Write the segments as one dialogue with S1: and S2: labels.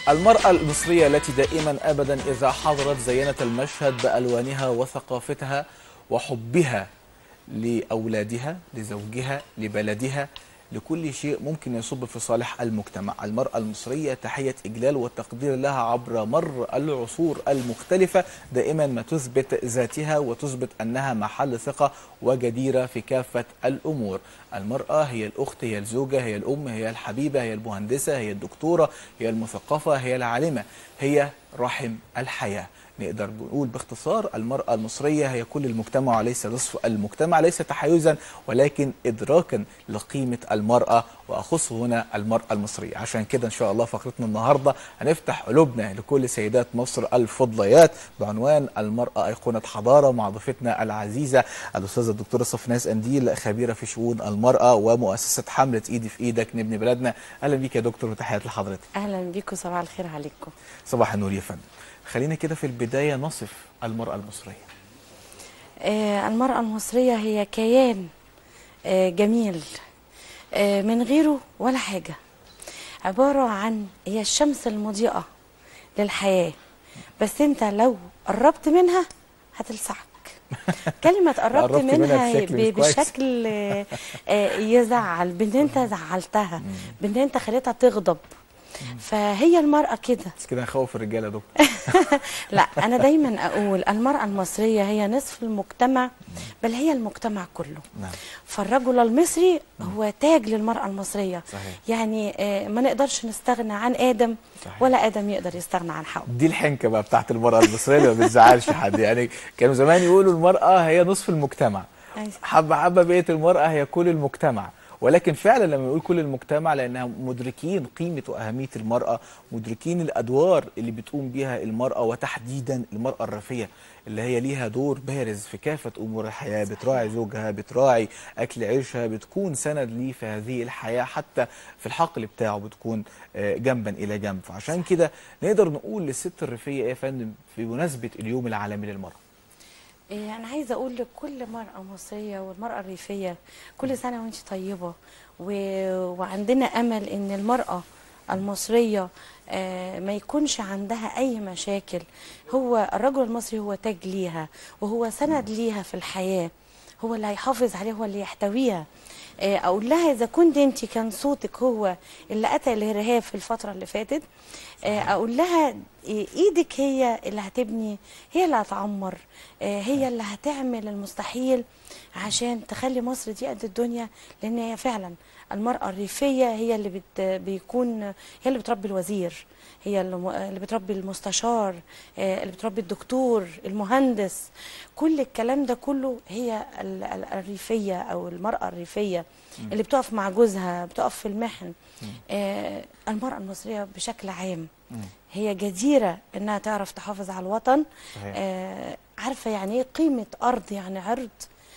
S1: المرأة المصرية التي دائما أبدا إذا حضرت زينت المشهد بألوانها وثقافتها وحبها لأولادها لزوجها لبلدها لكل شيء ممكن يصب في صالح المجتمع المرأة المصرية تحية إجلال والتقدير لها عبر مر العصور المختلفة دائما ما تثبت ذاتها وتثبت أنها محل ثقة وجديرة في كافة الأمور المرأة هي الأخت هي الزوجة هي الأم هي الحبيبة هي المهندسة هي الدكتورة هي المثقفة هي العالمة هي رحم الحياة نقدر نقول باختصار المرأة المصرية هي كل المجتمع وليس نصف المجتمع ليس تحيزا ولكن إدراكا لقيمة المرأة وأخص هنا المرأة المصرية عشان كده إن شاء الله فقرتنا النهاردة هنفتح قلوبنا لكل سيدات مصر الفضليات بعنوان المرأة أيقونة حضارة مع ضيفتنا العزيزة الأستاذة الدكتورة صفناس أنديل خبيرة في شؤون المرأة ومؤسسة حملة إيدي في إيدك نبني بلدنا أهلا بيك يا دكتور وتحياتي لحضرتك
S2: اهلا بيكم صباح الخير عليكم
S1: صباح النور يا فندم خلينا كده في البداية نصف المرأة المصرية
S2: آه المرأة المصرية هي كيان آه جميل آه من غيره ولا حاجة عبارة عن هي الشمس المضيئة للحياة بس انت لو قربت منها هتلسعك كلمة قربت
S1: قربت منها
S2: منها
S1: بشكل مش
S2: ب-
S1: كويس.
S2: بشكل آه، آه، يزعل بان انت زعلتها بان انت خليتها تغضب فهي المرأة كده
S1: بس كده نخوف الرجالة يا دكتور
S2: لا انا دايما اقول المراه المصريه هي نصف المجتمع بل هي المجتمع كله
S1: نعم
S2: فالرجل المصري هو تاج للمراه المصريه
S1: صحيح.
S2: يعني آه، ما نقدرش نستغنى عن ادم
S1: صحيح.
S2: ولا ادم يقدر يستغنى عن حواء
S1: دي الحنكة بقى بتاعت المرأة المصرية اللي ما بتزعلش حد يعني كانوا زمان يقولوا المرأة هي نصف المجتمع
S2: أيوة.
S1: حبة حبة بقيت المرأة هي كل المجتمع ولكن فعلا لما نقول كل المجتمع لانها مدركين قيمه واهميه المراه مدركين الادوار اللي بتقوم بيها المراه وتحديدا المراه الريفيه اللي هي ليها دور بارز في كافه امور الحياه بتراعي زوجها بتراعي اكل عيشها بتكون سند ليه في هذه الحياه حتى في الحقل بتاعه بتكون آه، جنبا الى جنب فعشان كده نقدر نقول للست الريفيه ايه يا فندم في مناسبه اليوم العالمي للمراه
S2: إيه، أنا عايزة أقول لكل مرأة مصرية والمرأة الريفية كل سنة وأنت طيبة و... وعندنا أمل إن المرأة المصرية آه، ما يكونش عندها أي مشاكل هو الرجل المصري هو تاج ليها وهو سند ليها في الحياة هو اللي هيحافظ عليها هو اللي يحتويها آه، اقول لها اذا كنت انت كان صوتك هو اللي قتل الارهاب في الفتره اللي فاتت آه، اقول لها آه، ايدك هي اللي هتبني هي اللي هتعمر آه، هي اللي هتعمل المستحيل عشان تخلي مصر دي قد الدنيا لان هي فعلا المراه الريفيه هي اللي بت بيكون هي اللي بتربي الوزير هي اللي م- اللي بتربي المستشار آه، اللي بتربي الدكتور المهندس كل الكلام ده كله هي ال- ال- الريفيه او المراه الريفيه اللي بتقف مع جوزها بتقف في المحن آه، المراه المصريه بشكل عام هي جديره انها تعرف تحافظ على الوطن
S1: صحيح.
S2: آه، عارفه يعني ايه قيمه ارض يعني عرض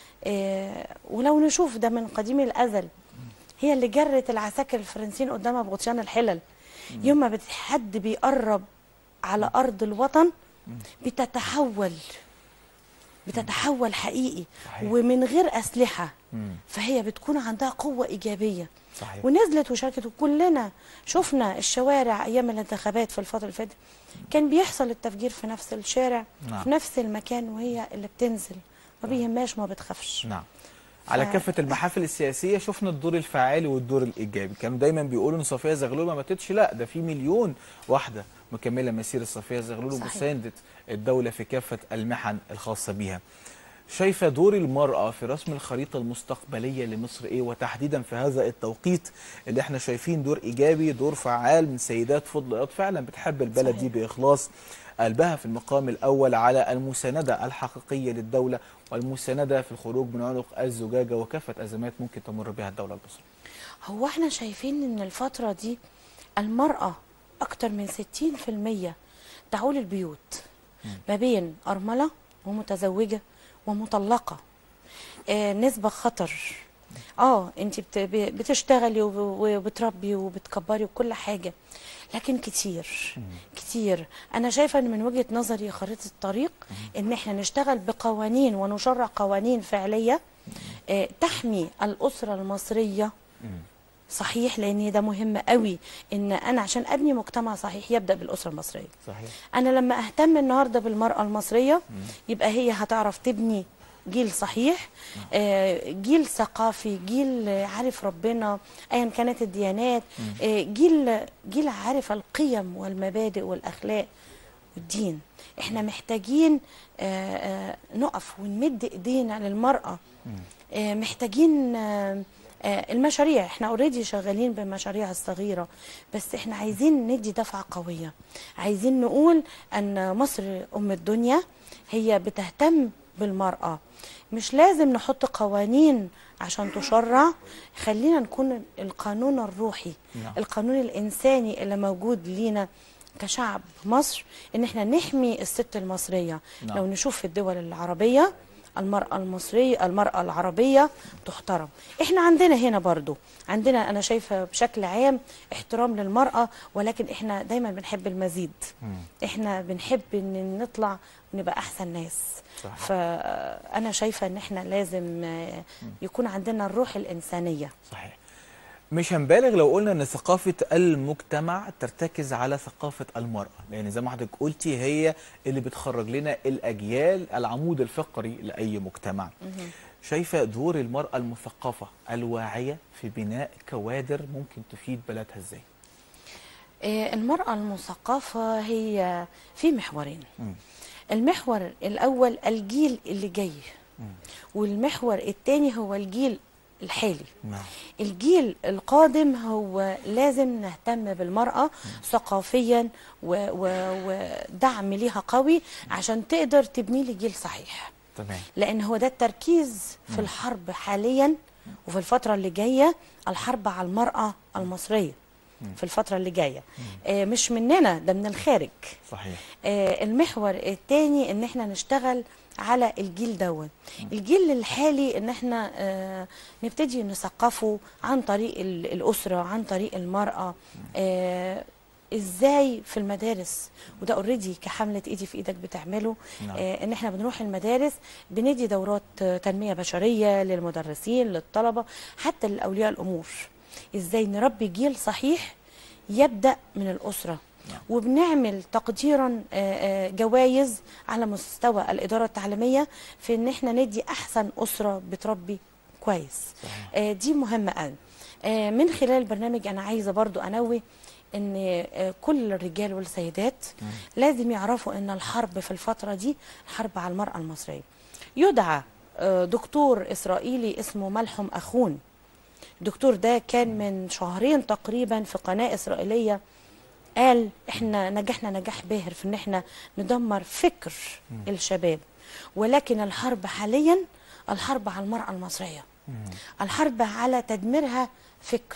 S2: آه، ولو نشوف ده من قديم الازل هي اللي جرت العساكر الفرنسيين قدامها بغطيان الحلل يوم ما بت- حد بيقرب على ارض الوطن بتتحول بتتحول حقيقي
S1: صحيح.
S2: ومن غير اسلحه
S1: مم.
S2: فهي بتكون عندها قوه ايجابيه
S1: صحيح
S2: ونزلت وشاركت وكلنا شفنا الشوارع ايام الانتخابات في الفتره اللي فاتت كان بيحصل التفجير في نفس الشارع
S1: نعم.
S2: في نفس المكان وهي اللي بتنزل ما بيهمهاش ما بتخافش
S1: نعم على
S2: ف-
S1: كافة المحافل السياسية شفنا الدور الفعالي والدور الإيجابي كانوا دايما بيقولوا إن صفية زغلول ما ماتتش لا ده في مليون واحدة مكملة مسيرة صفية زغلول
S2: صحيح.
S1: ومساندة الدولة في كافة المحن الخاصة بيها شايفة دور المرأة في رسم الخريطة المستقبلية لمصر إيه وتحديدا في هذا التوقيت اللي احنا شايفين دور إيجابي دور فعال من سيدات فضليات فعلا بتحب البلد
S2: صحيح.
S1: دي بإخلاص قلبها في المقام الأول على المساندة الحقيقية للدولة والمساندة في الخروج من عنق الزجاجة وكافة أزمات ممكن تمر بها الدولة المصرية
S2: هو احنا شايفين ان الفترة دي المرأة اكتر من 60% تعول البيوت ما بين أرملة ومتزوجة ومطلقة آه نسبة خطر اه انت بت- ب- بتشتغلي وب- وبتربي وبتكبري وكل حاجة لكن كتير كتير انا شايفة ان من وجهة نظري خريطة الطريق ان احنا نشتغل بقوانين ونشرع قوانين فعلية آه تحمي الأسرة المصرية صحيح لان ده مهم قوي ان انا عشان ابني مجتمع صحيح يبدا بالاسره المصريه
S1: صحيح
S2: انا لما اهتم النهارده بالمراه المصريه يبقى هي هتعرف تبني جيل صحيح آه، جيل ثقافي جيل آه، عارف ربنا ايا كانت الديانات آه، جيل جيل عارف القيم والمبادئ والاخلاق والدين احنا محتاجين آه، آه، نقف ونمد ايدينا للمراه آه، محتاجين آه، آه، المشاريع احنا اوريدي شغالين بالمشاريع الصغيره بس احنا عايزين ندي دفعه قويه عايزين نقول ان مصر ام الدنيا هي بتهتم بالمراه مش لازم نحط قوانين عشان تشرع خلينا نكون القانون الروحي
S1: نعم.
S2: القانون الانساني اللي موجود لينا كشعب مصر ان احنا نحمي الست المصريه
S1: نعم.
S2: لو نشوف في الدول العربيه المرأة المصرية المرأة العربية تحترم احنا عندنا هنا برضو عندنا انا شايفة بشكل عام احترام للمرأة ولكن احنا دايما بنحب المزيد احنا بنحب ان نطلع ونبقى احسن ناس
S1: صح.
S2: فانا شايفة ان احنا لازم آه، يكون عندنا الروح الانسانية
S1: صحيح مش هنبالغ لو قلنا ان ثقافة المجتمع ترتكز على ثقافة المرأة لان زي ما حضرتك قلتي هي اللي بتخرج لنا الاجيال العمود الفقري لاي مجتمع شايفة دور المرأة المثقفة الواعية في بناء كوادر ممكن تفيد بلدها ازاي
S2: آه، المرأة المثقفة هي في محورين
S1: مم.
S2: المحور الأول الجيل اللي جاي والمحور الثاني هو الجيل الحالي
S1: نعم
S2: الجيل القادم هو لازم نهتم بالمرأة ثقافيا و- و- ودعم ليها قوي عشان تقدر تبني لي جيل صحيح
S1: تمام
S2: لان هو ده التركيز في الحرب حاليا وفي الفتره اللي جايه الحرب على المراه المصريه في الفتره اللي جايه آه مش مننا ده من الخارج
S1: صحيح
S2: آه المحور الثاني ان احنا نشتغل على الجيل دون الجيل الحالي ان احنا آه نبتدي نثقفه عن طريق ال- الاسره عن طريق المراه آه ازاي في المدارس وده اوريدي كحمله ايدي في ايدك بتعمله
S1: نعم.
S2: آه ان احنا بنروح المدارس بندي دورات آه، تنميه بشريه للمدرسين للطلبه حتى لاولياء الامور ازاي نربي جيل صحيح يبدا من الاسره
S1: نعم.
S2: وبنعمل تقديرا آه، آه، جوائز على مستوى الاداره التعليميه في ان احنا ندي احسن اسره بتربي كويس
S1: صحيح.
S2: آه، دي مهمه قوي آه، من خلال البرنامج انا عايزه برضو انوه ان آه، كل الرجال والسيدات لازم يعرفوا ان الحرب في الفتره دي حرب على المراه المصريه يدعى آه، دكتور اسرائيلي اسمه ملحم اخون الدكتور ده كان من شهرين تقريبا في قناه اسرائيليه قال احنا نجحنا نجاح باهر في ان احنا ندمر فكر الشباب ولكن الحرب حاليا الحرب على المراه المصريه الحرب على تدميرها فكر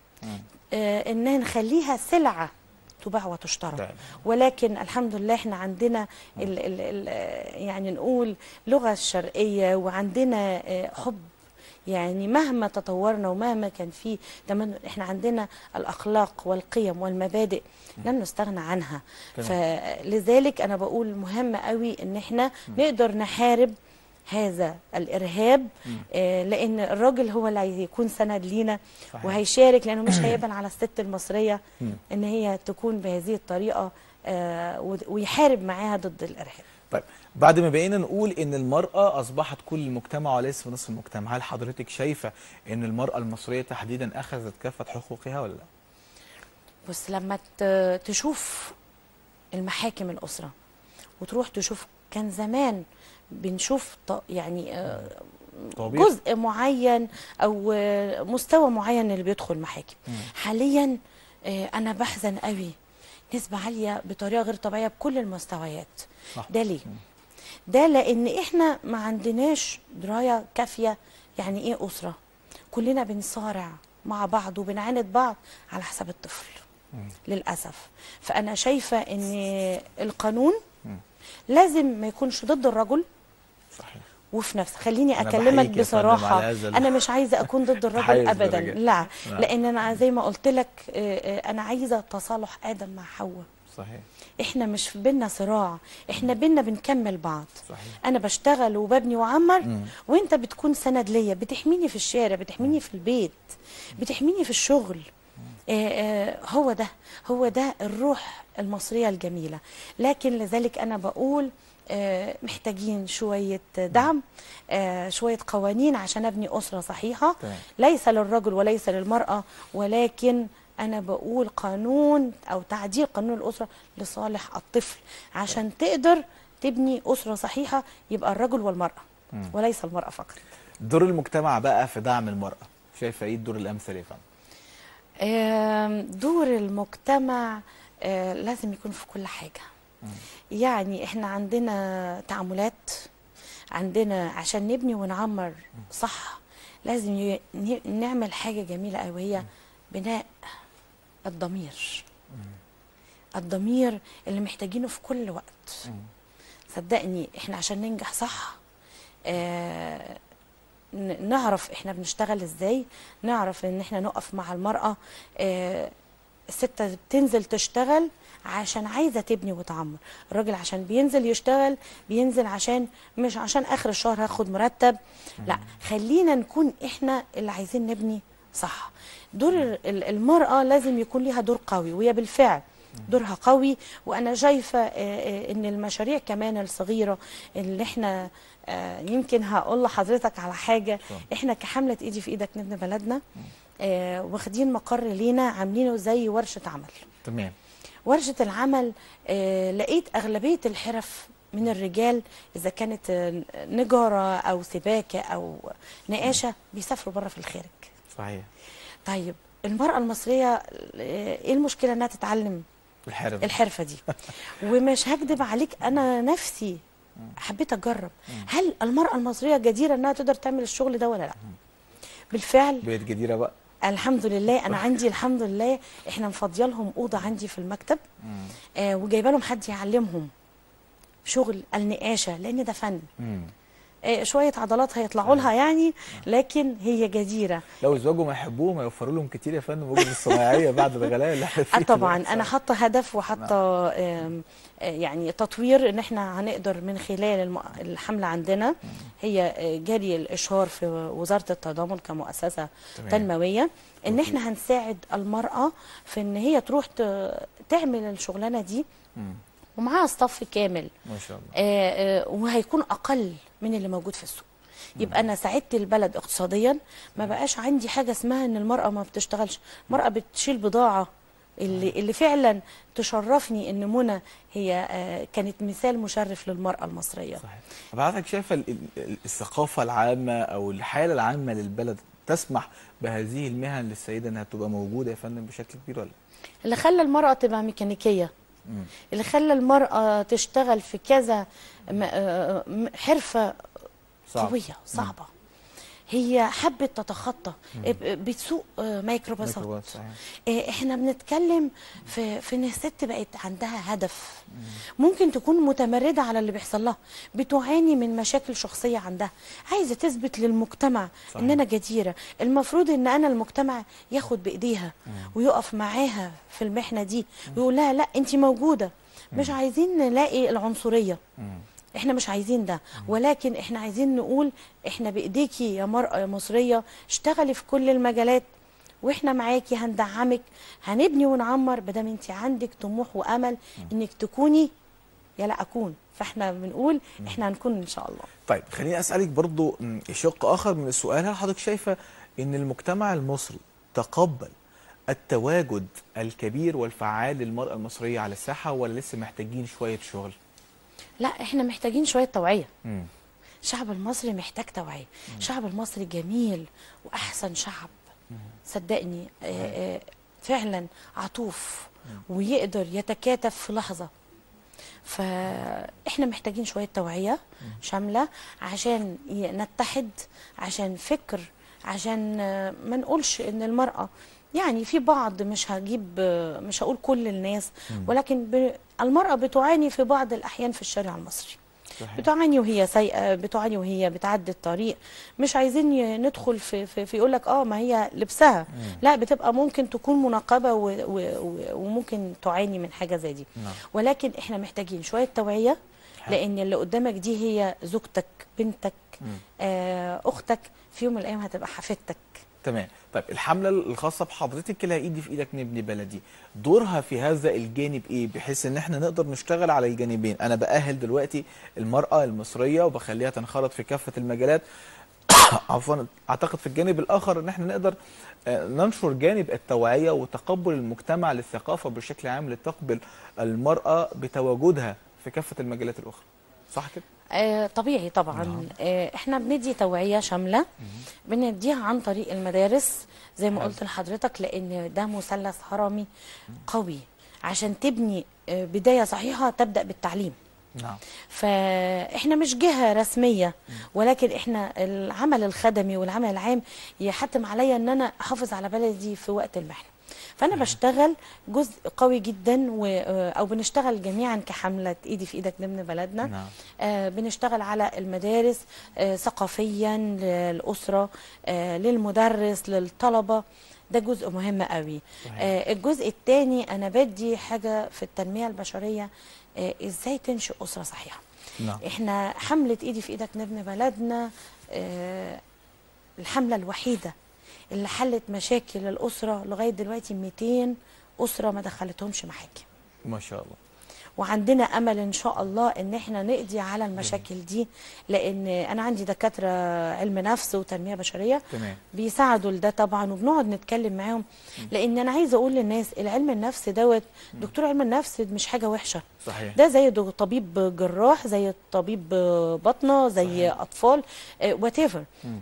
S2: آه ان نخليها سلعه تباع وتشترى
S1: فعلا.
S2: ولكن الحمد لله احنا عندنا ال ال ال يعني نقول لغه الشرقيه وعندنا آه، حب يعني مهما تطورنا ومهما كان في تمن احنا عندنا الاخلاق والقيم والمبادئ لن نستغنى عنها
S1: تمام.
S2: فلذلك انا بقول مهم قوي ان احنا نقدر نحارب هذا الارهاب آه لان الراجل هو اللي هيكون سند لينا
S1: صحيح.
S2: وهيشارك لانه مش هيقبل على الست المصريه
S1: مم.
S2: ان هي تكون بهذه الطريقه آه ود- ويحارب معاها ضد الارهاب
S1: طيب بعد ما بقينا نقول ان المرأة اصبحت كل المجتمع وليس نصف المجتمع هل حضرتك شايفة ان المرأة المصرية تحديدا اخذت كافة حقوقها ولا لا؟
S2: بص لما ت- تشوف المحاكم الأسرة وتروح تشوف كان زمان بنشوف ط- يعني آه،
S1: طبيعي.
S2: جزء معين أو آه، مستوى معين اللي بيدخل محاكم حاليا آه، أنا بحزن قوي نسبة عالية بطريقة غير طبيعية بكل المستويات
S1: صح.
S2: ده ليه؟ ده لأن إحنا ما عندناش دراية كافية يعني إيه أسرة كلنا بنصارع مع بعض وبنعاند بعض على حساب الطفل للأسف فأنا شايفة إن القانون لازم ما يكونش ضد الرجل
S1: صحيح
S2: وفي نفس خليني
S1: أنا
S2: اكلمك
S1: بحييك يا فندم
S2: بصراحه
S1: على هذا ال-
S2: انا مش عايزه اكون ضد
S1: تحيز
S2: الرجل ابدا
S1: للرجال.
S2: لا
S1: نعم.
S2: لان انا زي ما قلت لك آه، آه، انا عايزه تصالح ادم مع حواء
S1: صحيح
S2: احنا مش في بينا صراع احنا بينا بنكمل بعض
S1: صحيح
S2: انا بشتغل وببني وعمر
S1: مم.
S2: وانت بتكون سند ليا بتحميني في الشارع بتحميني في البيت بتحميني في الشغل آه آه هو ده هو ده الروح المصرية الجميلة لكن لذلك أنا بقول آه محتاجين شوية دعم آه شوية قوانين عشان أبني أسرة صحيحة
S1: تمام.
S2: ليس للرجل وليس للمرأة ولكن أنا بقول قانون أو تعديل قانون الأسرة لصالح الطفل عشان تقدر تبني أسرة صحيحة يبقى الرجل والمرأة وليس المرأة فقط
S1: دور المجتمع بقى في دعم المرأة شايفة ايه الدور الامثل يا فندم
S2: آم، دور المجتمع آه، لازم يكون في كل حاجة يعني احنا عندنا تعاملات عندنا عشان نبني ونعمر صح لازم ي- ن- نعمل حاجة جميلة قوي وهي بناء الضمير الضمير اللي محتاجينه في كل وقت صدقني احنا عشان ننجح صح آه ن- نعرف احنا بنشتغل ازاي نعرف ان احنا نقف مع المرأة آه الست بتنزل تشتغل عشان عايزة تبني وتعمر الراجل عشان بينزل يشتغل بينزل عشان مش عشان اخر الشهر هاخد مرتب لا خلينا نكون احنا اللي عايزين نبني صح دور ال- المرأة لازم يكون ليها دور قوي وهي بالفعل دورها قوي وانا شايفه آه، آه، ان المشاريع كمان الصغيره اللي احنا آه، يمكن هقول لحضرتك على حاجه احنا كحمله ايدي في ايدك نبني بلدنا آه، واخدين مقر لينا عاملينه زي ورشه عمل
S1: تمام
S2: ورشة العمل آه، لقيت أغلبية الحرف من الرجال إذا كانت آه، نجارة أو سباكة أو نقاشة بيسافروا بره في الخارج
S1: صحيح
S2: طيب المرأة المصرية آه، إيه المشكلة إنها تتعلم
S1: الحرف
S2: الحرفة دي ومش هكدب عليك أنا نفسي حبيت أجرب هل المرأة المصرية جديرة إنها تقدر تعمل الشغل ده ولا لا بالفعل
S1: بقت جديرة بقى
S2: الحمد لله انا عندي الحمد لله احنا مفضيه لهم اوضه عندي في المكتب آه وجايبه لهم حد يعلمهم شغل النقاشه لان ده فن
S1: مم.
S2: آه شويه عضلات هيطلعوا لها يعني لكن هي جديره
S1: لو ازواجهم يحبوهم هيوفروا لهم كتير يا فندم وجبة الصناعية بعد الغلاء اللي احنا فيه
S2: آه طبعا
S1: دلوقتي.
S2: انا حاطه هدف وحاطه آم، آه، يعني تطوير ان احنا هنقدر من خلال الم- الحمله عندنا هي آه، جاري الاشهار في وزاره التضامن كمؤسسه
S1: تمام.
S2: تنمويه ان احنا هنساعد المراه في ان هي تروح ت- تعمل الشغلانه دي
S1: مم.
S2: ومعاها صف كامل
S1: ما شاء الله
S2: آه، آه، وهيكون اقل من اللي موجود في السوق يبقى انا ساعدت البلد اقتصاديا ما بقاش عندي حاجه اسمها ان المراه ما بتشتغلش المراه بتشيل بضاعه اللي اللي فعلا تشرفني ان منى هي آه، كانت مثال مشرف للمراه المصريه
S1: صحيح طب حضرتك شايفه ال- ال- الثقافه العامه او الحاله العامه للبلد تسمح بهذه المهن للسيده انها تبقى موجوده يا فندم بشكل كبير ولا
S2: اللي خلى المراه تبقى ميكانيكيه
S1: مم.
S2: اللي خلى المراه تشتغل في كذا م- آه، م- حرفه
S1: صعب.
S2: قويه صعبه هي حبت تتخطى ب- بتسوق آه، ميكروباصات
S1: ميكروباص صحيح
S2: آه، احنا بنتكلم في في ان الست بقت عندها هدف ممكن تكون متمرده على اللي بيحصل لها بتعاني من مشاكل شخصيه عندها عايزه تثبت للمجتمع
S1: صحيح.
S2: ان انا جديره المفروض ان انا المجتمع ياخد بايديها ويقف معاها في المحنه دي ويقول لها لا انت موجوده مش عايزين نلاقي العنصريه
S1: مم.
S2: احنا مش عايزين ده ولكن احنا عايزين نقول احنا بايديكي يا مرأة يا مصرية اشتغلي في كل المجالات واحنا معاكي هندعمك هنبني ونعمر بدل انت عندك طموح وامل انك تكوني يا لا اكون فاحنا بنقول احنا هنكون ان شاء الله
S1: طيب خليني اسالك برضو م، شق اخر من السؤال هل حضرتك شايفه ان المجتمع المصري تقبل التواجد الكبير والفعال للمراه المصريه على الساحه ولا لسه محتاجين شويه شغل
S2: لا احنا محتاجين شوية توعية
S1: مم.
S2: الشعب المصري محتاج توعية الشعب المصري جميل وأحسن شعب صدقني آه، آه، فعلا عطوف ويقدر يتكاتف في لحظة فإحنا محتاجين شوية توعية شاملة عشان ي- نتحد عشان فكر عشان آه، ما نقولش إن المرأة يعني في بعض مش هجيب آه، مش هقول كل الناس ولكن ب- المرأة بتعاني في بعض الأحيان في الشارع المصري
S1: صحيح.
S2: بتعاني وهي سايقه بتعاني وهي بتعدي الطريق مش عايزين ي- ندخل في في, في يقول لك اه ما هي لبسها لا بتبقى ممكن تكون منقبه و و و وممكن تعاني من حاجه زي دي
S1: نعم.
S2: ولكن احنا محتاجين شويه توعيه
S1: حلو.
S2: لان اللي قدامك دي هي زوجتك بنتك آه اختك في يوم من الايام هتبقى حفيدتك
S1: تمام طيب الحملة الخاصة بحضرتك اللي ايدي في ايدك نبني بلدي دورها في هذا الجانب ايه بحيث ان احنا نقدر نشتغل على الجانبين انا بأهل دلوقتي المرأة المصرية وبخليها تنخرط في كافة المجالات عفوا اعتقد في الجانب الاخر ان احنا نقدر آه، ننشر جانب التوعية وتقبل المجتمع للثقافة بشكل عام لتقبل المرأة بتواجدها في كافة المجالات الاخرى صح كده؟
S2: آه طبيعي طبعا آه احنا بندي توعيه شامله بنديها عن طريق المدارس زي ما
S1: حلو.
S2: قلت لحضرتك لان ده مثلث هرمي قوي عشان تبني آه بدايه صحيحه تبدا بالتعليم
S1: نعم
S2: فاحنا مش جهه رسميه ولكن احنا العمل الخدمي والعمل العام يحتم عليا ان انا احافظ على بلدي في وقت المحنه فانا بشتغل جزء قوي جدا و او بنشتغل جميعا كحمله ايدي في ايدك ضمن بلدنا
S1: نعم.
S2: آه بنشتغل على المدارس آه ثقافيا للاسره آه للمدرس للطلبه ده جزء مهم قوي
S1: صحيح.
S2: آه الجزء الثاني انا بدي حاجه في التنميه البشريه آه ازاي تنشئ اسره صحيحه
S1: نعم
S2: احنا حملة ايدي في ايدك نبني بلدنا آه الحملة الوحيدة اللي حلت مشاكل الأسرة لغاية دلوقتي 200 أسرة ما دخلتهمش محاكم
S1: ما شاء الله
S2: وعندنا امل ان شاء الله ان احنا نقضي على المشاكل دي لان انا عندي دكاتره علم نفس وتنميه بشريه
S1: تمام
S2: بيساعدوا لده طبعا وبنقعد نتكلم معاهم لان انا عايزه اقول للناس العلم النفس دوت دكتور علم النفس مش حاجه وحشه
S1: صحيح
S2: ده زي دو- طبيب جراح زي طبيب بطنه زي
S1: صحيح.
S2: اطفال وات ايفر
S1: مم.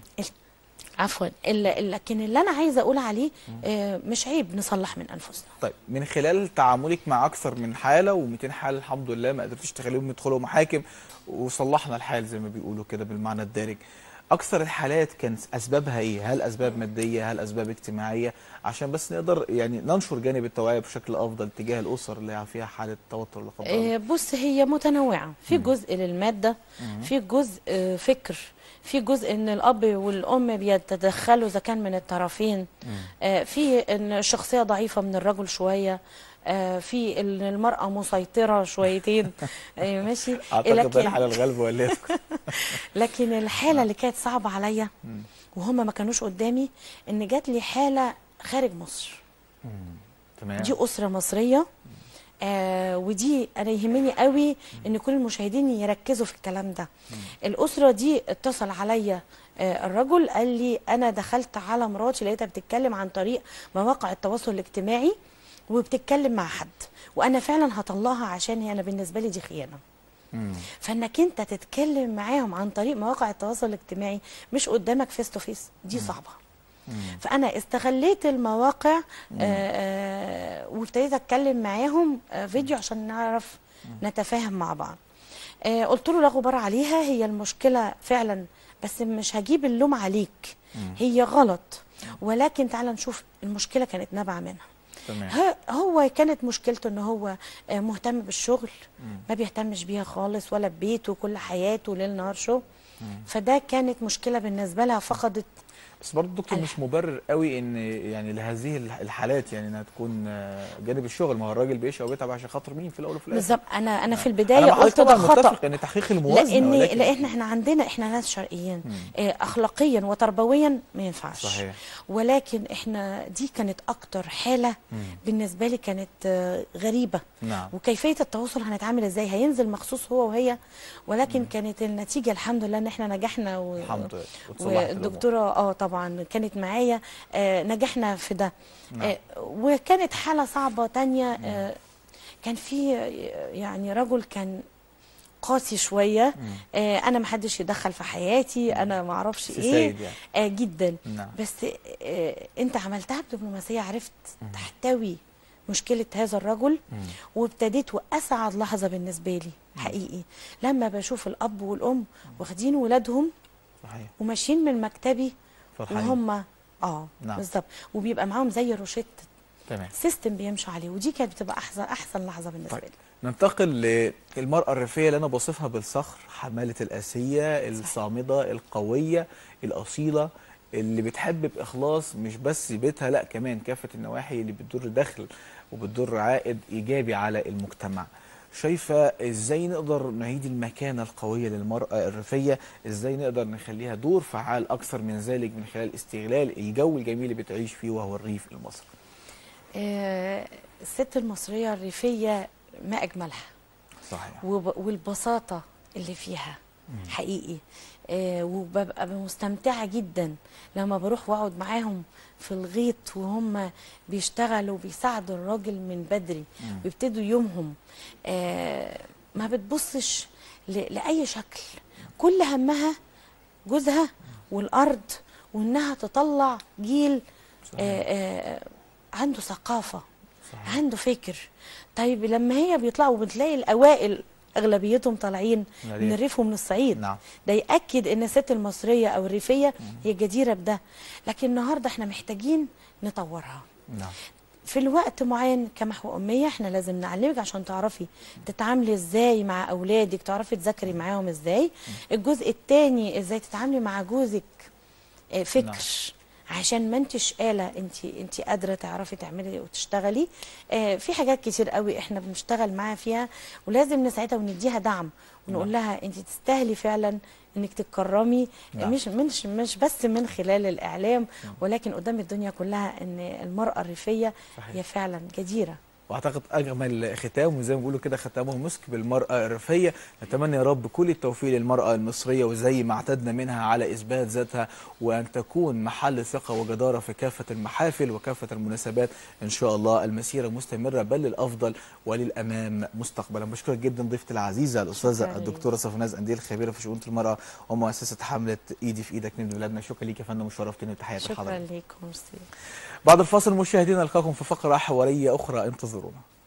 S2: عفوا ال- لكن اللي انا عايزه اقول عليه آه، مش عيب نصلح من انفسنا
S1: طيب من خلال تعاملك مع اكثر من حاله و200 حاله الحمد لله ما قدرتش تخليهم يدخلوا محاكم وصلحنا الحال زي ما بيقولوا كده بالمعنى الدارج اكثر الحالات كان اسبابها ايه هل اسباب ماديه هل اسباب اجتماعيه عشان بس نقدر يعني ننشر جانب التوعيه بشكل افضل تجاه الاسر اللي فيها حاله توتر لا قدر الله
S2: آه، بص هي متنوعه في جزء للماده في جزء آه، فكر في جزء ان الاب والام بيتدخلوا اذا كان من الطرفين آه، في ان الشخصيه ضعيفه من الرجل شويه آه، في ان المراه مسيطره شويتين آه، ماشي
S1: اعتقد ده الحاله الغالبه ولا إيه؟
S2: لكن الحاله اللي كانت صعبه عليا وهم ما كانوش قدامي ان جات لي حاله خارج مصر
S1: تمام
S2: دي اسره مصريه آه ودي انا يهمني قوي ان كل المشاهدين يركزوا في الكلام ده الاسره دي اتصل عليا آه الرجل قال لي انا دخلت على مراتي لقيتها بتتكلم عن طريق مواقع التواصل الاجتماعي وبتتكلم مع حد وانا فعلا هطلعها عشان هي انا بالنسبه لي دي خيانه
S1: مم.
S2: فانك انت تتكلم معاهم عن طريق مواقع التواصل الاجتماعي مش قدامك فيس تو فيس دي صعبه فانا استغليت المواقع آه، آه، وابتديت اتكلم معاهم آه، فيديو عشان نعرف نتفاهم مع بعض آه، قلت له لا غبار عليها هي المشكله فعلا بس مش هجيب اللوم عليك هي غلط ولكن تعال نشوف المشكله كانت نابعه منها
S1: تمام
S2: ه- هو كانت مشكلته ان هو آه، مهتم بالشغل ما بيهتمش بيها خالص ولا ببيته كل حياته ليل نهار شغل فده كانت مشكله بالنسبه لها فقدت
S1: بس برضه الدكتور
S2: ألف.
S1: مش مبرر قوي ان يعني لهذه الح- الحالات يعني انها تكون آه، جانب الشغل ما هو الراجل بيشقى وبيتعب عشان خاطر مين في الاول وفي الاخر
S2: بالظبط انا انا في
S1: انا
S2: البدايه
S1: مع
S2: قلت ده
S1: طبعا
S2: خطا
S1: متفق ان تحقيق الموازنه
S2: لان
S1: ولكن
S2: لان احنا عندنا احنا ناس شرقيين آه، اخلاقيا وتربويا ما ينفعش
S1: صحيح.
S2: ولكن احنا دي كانت اكتر حاله بالنسبه لي كانت آه، غريبه
S1: نعم.
S2: وكيفيه التواصل هنتعامل ازاي هينزل مخصوص هو وهي ولكن كانت النتيجه الحمد لله ان احنا نجحنا و...
S1: الحمد لله وتصلحت الأمور.
S2: والدكتوره اه طبعا كانت معايا آه نجحنا في ده
S1: نعم.
S2: آه وكانت حاله صعبه تانية آه كان في آه، يعني رجل كان قاسي شويه آه انا ما حدش يدخل في حياتي انا ما اعرفش
S1: سي
S2: ايه
S1: سيد يعني.
S2: آه جدا
S1: نعم.
S2: بس آه انت عملتها بدبلوماسيه عرفت تحتوي مشكله هذا الرجل وابتديت واسعد لحظه بالنسبه لي حقيقي لما بشوف الاب والام واخدين ولادهم
S1: صحيح
S2: وماشيين من مكتبي
S1: فرحانين.
S2: وهم اه
S1: نعم.
S2: بالظبط وبيبقى معاهم زي روشته
S1: تمام
S2: سيستم بيمشوا عليه ودي كانت بتبقى احسن احسن لحظه بالنسبه
S1: طيب
S2: لي
S1: ننتقل للمرأة الريفية اللي أنا بوصفها بالصخر حمالة الآسية الصامدة القوية الأصيلة اللي بتحب بإخلاص مش بس بيتها لا كمان كافة النواحي اللي بتدر دخل وبتدر عائد إيجابي على المجتمع شايفة إزاي نقدر نعيد المكانة القوية للمرأة الريفية إزاي نقدر نخليها دور فعال أكثر من ذلك من خلال استغلال الجو الجميل اللي بتعيش فيه وهو الريف المصري
S2: آه، الست المصرية الريفية ما أجملها
S1: صحيح
S2: وب- والبساطة اللي فيها حقيقي آه، وببقى مستمتعة جدا لما بروح واقعد معاهم في الغيط وهم بيشتغلوا وبيساعدوا الراجل من بدري ويبتدوا يومهم آه، ما بتبصش ل- لأي شكل كل همها جوزها والأرض وإنها تطلع جيل آه، آه، عنده ثقافة
S1: صحيح.
S2: عنده فكر طيب لما هي بيطلعوا بتلاقي الاوائل اغلبيتهم طالعين
S1: من
S2: من
S1: الريف.
S2: الريف ومن الصعيد
S1: نعم.
S2: ده ياكد ان الست المصريه او الريفيه هي جديره بده لكن النهارده احنا محتاجين نطورها
S1: نعم
S2: في الوقت معين كمحو أمية احنا لازم نعلمك عشان تعرفي تتعاملي ازاي مع أولادك تعرفي تذاكري معاهم ازاي الجزء الثاني ازاي تتعاملي مع جوزك آه، فكر
S1: نعم.
S2: عشان ما انتش آلة انت انت قادرة تعرفي تعملي وتشتغلي آه، في حاجات كتير قوي احنا بنشتغل معاها فيها ولازم نساعدها ونديها دعم ونقول لها انت تستاهلي فعلا انك تتكرمي
S1: نعم.
S2: مش مش مش بس من خلال الاعلام ولكن قدام الدنيا كلها ان المرأة الريفية
S1: صحيح.
S2: هي فعلا جديرة
S1: واعتقد اجمل ختام وزي ما بيقولوا كده ختامه مسك بالمراه الريفيه نتمنى يا رب كل التوفيق للمراه المصريه وزي ما اعتدنا منها على اثبات ذاتها وان تكون محل ثقه وجداره في كافه المحافل وكافه المناسبات ان شاء الله المسيره مستمره بل للافضل وللامام مستقبلا بشكرك جدا ضيفتي العزيزه الاستاذه
S2: شكرا ليك.
S1: الدكتوره صفناز انديل خبيره في شؤون المراه ومؤسسه حمله ايدي في ايدك نبني بلادنا شكرا ليك يا فندم وشرفتني وتحياتي
S2: شكرا
S1: لحضرتك
S2: ليكم ميرسي
S1: بعد الفاصل مشاهدينا نلقاكم في فقره حواريه اخرى انتظرونا